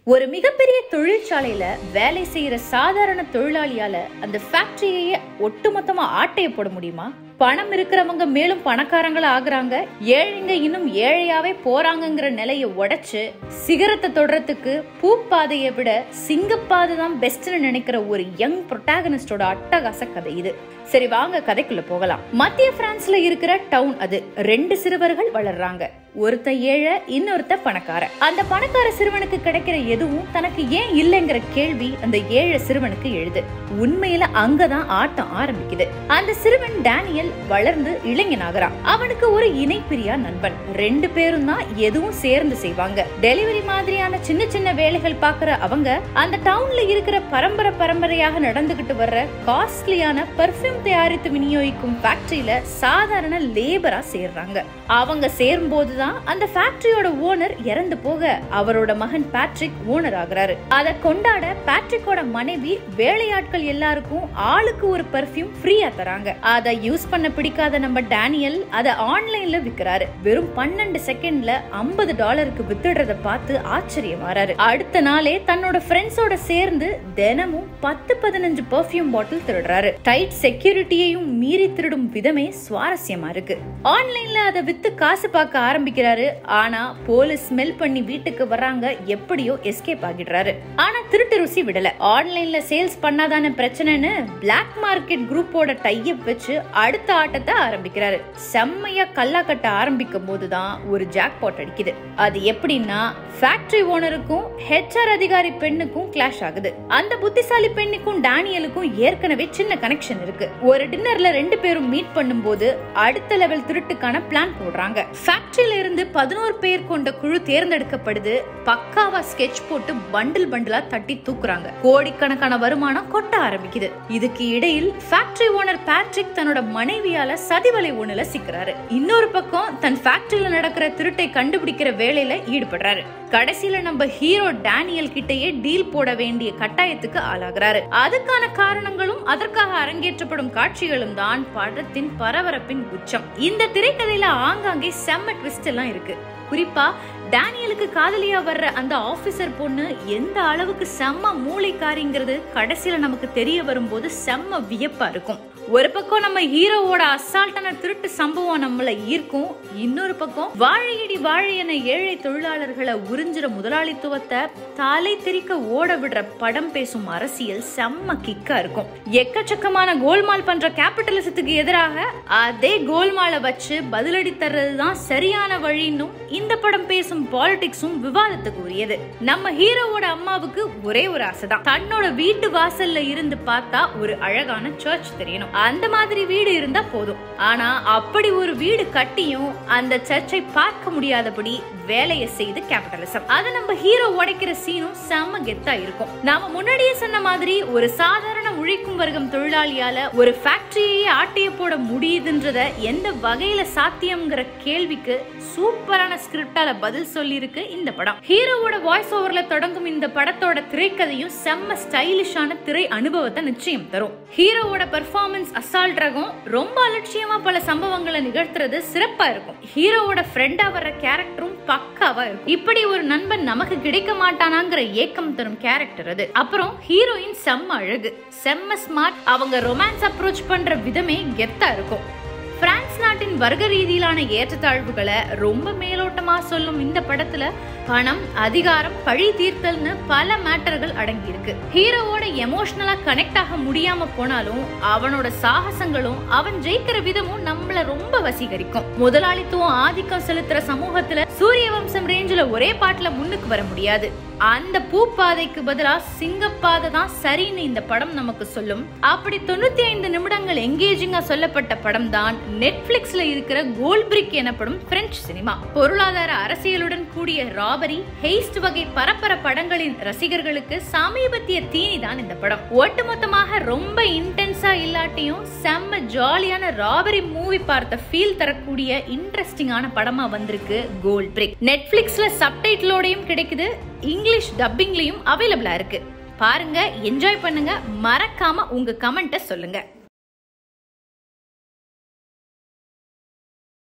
ஒரு மிகப்பெரிய தொழிற்சாலையில வேலை செய்யற சாதாரண தொழிலாளியால அந்த ஃபேக்டரியையே ஒட்டுமொத்தமா ஆட்டைய போட முடியுமா பணம் இருக்கிறவங்க மேலும் பணக்காரங்களா ஆகுறாங்க ஏழைங்க இன்னும் ஏழையாவே போறாங்கங்கிற நிலையை உடைச்சு சிகரத்தை தொடறதுக்கு பூப்பாதையை விட சிங்கப்பாதை தான் பெஸ்ட்னு நினைக்கிற ஒரு யங் ப்ரொட்டாகனிஸ்டோட அட்டகாச கதை இது சரி வாங்க கதைக்குள்ள போகலாம் மத்திய பிரான்ஸ்ல இருக்கிற டவுன் அது ரெண்டு சிறுவர்கள் வளர்றாங்க ஒருத்த ஏழை இன்னொருத்த பணக்கார அந்த பணக்கார சிறுவனுக்கு கிடைக்கிற எதுவும் தனக்கு ஏன் இல்லைங்கிற கேள்வி அந்த ஏழை சிறுவனுக்கு எழுது உண்மையில அங்கதான் ஆட்டம் ஆரம்பிக்குது அந்த சிறுவன் டேனியல் வளர்ந்து இளைஞனாகிறான் அவனுக்கு ஒரு இணைப்பிரியா நண்பன் ரெண்டு பேரும் தான் எதுவும் சேர்ந்து செய்வாங்க டெலிவரி மாதிரியான சின்ன சின்ன வேலைகள் பாக்குற அவங்க அந்த டவுன்ல இருக்கிற பரம்பரை பரம்பரையாக நடந்துகிட்டு வர்ற காஸ்ட்லியான பெர்ஃபியூம் தயாரித்து விநியோகிக்கும் ஃபேக்டரியில சாதாரண லேபரா சேர்றாங்க அவங்க சேரும் போதுதான் அந்த ஃபேக்டரியோட ஓனர் இறந்து போக அவரோட மகன் பேட்ரிக் ஓனர் ஆகுறாரு அத கொண்டாட பேட்ரிக்கோட மனைவி வேலையாட்கள் எல்லாருக்கும் ஆளுக்கு ஒரு பெர்ஃபியூம் ஃப்ரீயா தராங்க அத யூஸ் பண்ண பிடிக்காத நம்ம டேனியல் அத ஆன்லைன்ல விக்கிறாரு வெறும் பன்னெண்டு செகண்ட்ல ஐம்பது டாலருக்கு வித்துடுறத பார்த்து ஆச்சரியம் வராரு அடுத்த நாளே தன்னோட ஃப்ரெண்ட்ஸோட சேர்ந்து தினமும் பத்து பதினஞ்சு பெர்ஃபியூம் பாட்டில் திருடுறாரு டைட் செக்யூரிட்டியையும் மீறி திருடும் விதமே சுவாரஸ்யமா இருக்கு ஆன்லைன்ல அதை வித்து காசு பார்க்க ஆரம்பிக்கிறாரு ஆனா போலீஸ் ஸ்மெல் பண்ணி வீட்டுக்கு வர்றாங்க எப்படியோ எஸ்கேப் ஆகிடுறாரு ஆனா திருட்டு ருசி விடல ஆன்லைன்ல சேல்ஸ் பண்ணாதான பிரச்சனைன்னு பிளாக் மார்க்கெட் குரூப்போட டையப் வச்சு அடுத்த ஆட்டத்தை ஆரம்பிக்கிறாரு செம்மையா கல்லா கட்ட ஆரம்பிக்கும் போதுதான் ஒரு ஜாக் பாட் அடிக்குது அது எப்படின்னா ஃபேக்டரி ஓனருக்கும் ஹெச்ஆர் அதிகாரி பெண்ணுக்கும் கிளாஷ் ஆகுது அந்த புத்திசாலி பெண்ணுக்கும் டேனியலுக்கும் ஏற்கனவே சின்ன கனெக்ஷன் இருக்கு ஒரு டின்னர்ல ரெண்டு பேரும் மீட் பண்ணும்போது அடுத்த லெவல் திருட்டுக்கான பிளான் போடுறாங்க ஃபேக்டரியில இருந்து பதினோரு பேர் கொண்ட குழு தேர்ந்தெடுக்கப்படுது பக்காவா ஸ்கெட்ச் போட்டு பண்டில் பண்டிலா தட்டி தூக்குறாங்க கோடிக்கணக்கான வருமானம் கொட்ட ஆரம்பிக்குது இதுக்கு இடையில் ஃபேக்டரி ஓனர் பேட்ரிக் தன்னோட மனைவியால சதிவலை ஒண்ணுல சிக்கிறாரு இன்னொரு பக்கம் தன் ஃபேக்டரியில நடக்கிற திருட்டை கண்டுபிடிக்கிற வேலையில ஈடுபடுறாரு கடைசியில நம்ம ஹீரோ டேனியல் கிட்டயே டீல் போட வேண்டிய கட்டாயத்துக்கு ஆளாகிறாரு அதுக்கான காரணங்களும் அதற்காக அரங்கேற்றப்படும் காட்சிகளும் தான் படத்தின் பரபரப்பின் உச்சம் இந்த திரைக்கதையில ஆங்காங்கே செம்ம ட்விஸ்ட் எல்லாம் இருக்கு குறிப்பா டேனியலுக்கு காதலியா வர்ற அந்த ஆபீசர் பொண்ணு எந்த அளவுக்கு செம்ம மூளைக்காரிங்கிறது கடைசியில நமக்கு தெரிய வரும்போது செம்ம வியப்பா இருக்கும் ஒரு பக்கம் நம்ம ஹீரோவோட அசால்ட்டான திருட்டு சம்பவம் நம்மள ஈர்க்கும் இன்னொரு பக்கம் வாழையடி வாழை என ஏழை தொழிலாளர்களை உறிஞ்சுற முதலாளித்துவத்தை தலை தெறிக்க ஓட விடுற படம் பேசும் அரசியல் செம்ம கிக்கா இருக்கும் எக்கச்சக்கமான கோல்மால் பண்ற கேபிட்டலிசத்துக்கு எதிராக அதே கோல்மாலை வச்சு பதிலடி தர்றதுதான் சரியான வழின்னும் இந்த படம் பேசும் பாலிடிக்ஸும் விவாதத்துக்கு உரியது நம்ம ஹீரோவோட அம்மாவுக்கு ஒரே ஒரு ஆசைதான் தன்னோட வீட்டு வாசல்ல இருந்து பார்த்தா ஒரு அழகான சர்ச் தெரியணும் அந்த மாதிரி வீடு இருந்தா போதும் ஆனா அப்படி ஒரு வீடு கட்டியும் அந்த சர்ச்சை பார்க்க முடியாதபடி வேலையை செய்து கேபிட்டலிசம் அதை நம்ம ஹீரோ உடைக்கிற சீனும் செம்ம கெத்தா இருக்கும் நாம முன்னாடியே சொன்ன மாதிரி ஒரு சாதாரண உழைக்கும் வர்க்கம் தொழிலாளியால ஒரு ஃபேக்டரியையே ஆட்டைய போட முடியுதுன்றத எந்த வகையில சாத்தியம்ங்கிற கேள்விக்கு சூப்பரான ஸ்கிரிப்டால பதில் சொல்லியிருக்கு இந்த படம் ஹீரோவோட வாய்ஸ் ஓவர்ல தொடங்கும் இந்த படத்தோட திரைக்கதையும் செம்ம ஸ்டைலிஷான திரை அனுபவத்தை நிச்சயம் தரும் ஹீரோவோட பெர்ஃபார்மன்ஸ் அசால்ட் ரகம் ரொம்ப அலட்சியமா பல சம்பவங்களை நிகழ்த்துறது சிறப்பா இருக்கும் ஹீரோவோட ஃப்ரெண்டா வர்ற கேரக்டரும் பக்காவா இருக்கும் இப்படி ஒரு நண்பன் நமக்கு கிடைக்க மாட்டானாங்கிற ஏக்கம் தரும் கேரக்டர் அது அப்புறம் ஹீரோயின் செம்ம அழகு செம்ம ஸ்மார்ட் அவங்க ரொமான்ஸ் அப்ரோச் பண்ற விதமே கெத்தா இருக்கும் பிரான்ஸ் நாட்டின் வர்க்க ரீதியிலான ஏற்றத்தாழ்வுகளை ரொம்ப மேலோட்டமா சொல்லும் இந்த படத்துல பணம் அதிகாரம் பழி தீர்த்தல்னு பல மேட்டர்கள் அடங்கி இருக்கு ஹீரோவோட எமோஷனலா கனெக்ட் ஆக முடியாம போனாலும் அவனோட சாகசங்களும் அவன் ஜெயிக்கிற விதமும் நம்மள ரொம்ப வசீகரிக்கும் முதலாளித்துவம் ஆதிக்கம் செலுத்துற சமூகத்துல சூரிய வம்சம் ரேஞ்சில ஒரே பாட்டுல முன்னுக்கு வர முடியாது அந்த பூப்பாதைக்கு பதிலா சிங்கப்பாதை தான் சரின்னு இந்த படம் நமக்கு சொல்லும் அப்படி தொண்ணூத்தி ஐந்து நிமிடங்கள் எங்கேஜிங்கா சொல்லப்பட்ட படம் தான் நெட்ஃபிளிக்ஸ்ல இருக்கிற கோல் பிரிக் எனப்படும் பிரெஞ்சு சினிமா பொருளாதார அரசியலுடன் கூடிய ராபரி ஹெய்ஸ்ட் வகை பரப்பர படங்களின் ரசிகர்களுக்கு சமீபத்திய தீனி தான் இந்த படம் ஒட்டுமொத்தமாக ரொம்ப இன்டென்ஸா இல்லாட்டியும் செம்ம ஜாலியான ராபரி மூவி பார்த்த ஃபீல் தரக்கூடிய இன்ட்ரெஸ்டிங்கான படமா வந்திருக்கு கோல் பிரிக் நெட்ஃபிளிக்ஸ்ல சப்டைட்டிலோடையும் கிடைக்குது இங்கிலீஷ் டப்பிங்லயும் அவைலபிளா இருக்கு பாருங்க என்ஜாய் பண்ணுங்க மறக்காம உங்க கமெண்ட்டை சொல்லுங்க